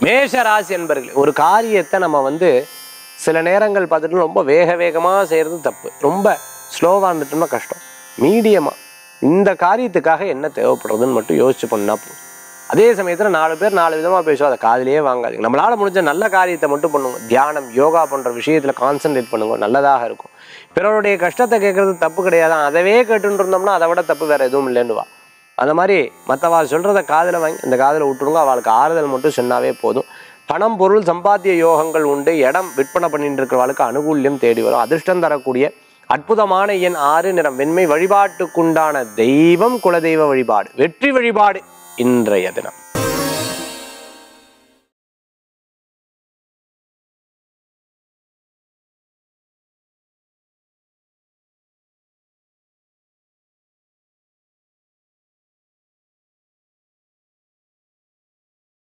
மேஷ ராசி என்பர்கள் ஒரு காரியத்தை நம்ம வந்து சில நேரங்கள் பார்த்துட்டு ரொம்ப வேக வேகமாக செய்கிறது தப்பு ரொம்ப ஸ்லோவாக இருந்துட்டோம்னா கஷ்டம் மீடியமாக இந்த காரியத்துக்காக என்ன தேவைப்படுறதுன்னு மட்டும் யோசிச்சு பண்ணா போதும் அதே சமயத்தில் நாலு பேர் நாலு விதமாக பேசுவோம் அதை காதிலேயே வாங்காதீங்க நம்மளால் முடிஞ்ச நல்ல காரியத்தை மட்டும் பண்ணுங்க தியானம் யோகா போன்ற விஷயத்தில் கான்சென்ட்ரேட் பண்ணுங்க நல்லதாக இருக்கும் பிறருடைய கஷ்டத்தை கேட்கறது தப்பு கிடையாது அதவே கேட்டுட்டு இருந்தோம்னா அதை விட தப்பு வேற எதுவும் இல்லைன்னுவா அந்த மாதிரி மற்றவா சொல்கிறத காதில் வாங்கி இந்த காதில் விட்டுருங்க அவளுக்கு ஆறுதல் மட்டும் சொன்னாவே போதும் பணம் பொருள் சம்பாத்திய யோகங்கள் உண்டு இடம் விற்பனை பண்ணிட்டு இருக்கிறவளுக்கு அனுகூல்யம் தேடி வரும் அதிர்ஷ்டம் தரக்கூடிய அற்புதமான எண் ஆறு நிறம் வெண்மை வழிபாட்டுக்குண்டான தெய்வம் குலதெய்வ வழிபாடு வெற்றி வழிபாடு இன்றைய தினம்